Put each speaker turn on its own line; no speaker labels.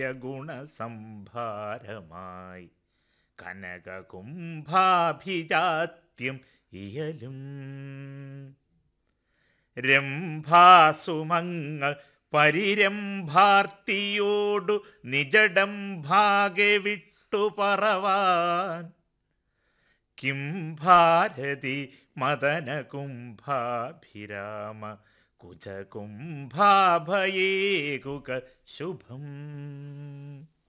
ഗുണസംഭാരമായി കനകകുംഭാഭിജാത്യം ഇയലും രംഭാസുമങ്ങൾ പരിരംഭാർത്തിയോടു നിജടം ഭാഗെ വിട്ടു പറവാൻ കിം ഭാരതി മദനകുംഭാഭിരാമ കുജകുംഭാഭയേകുക ശുഭം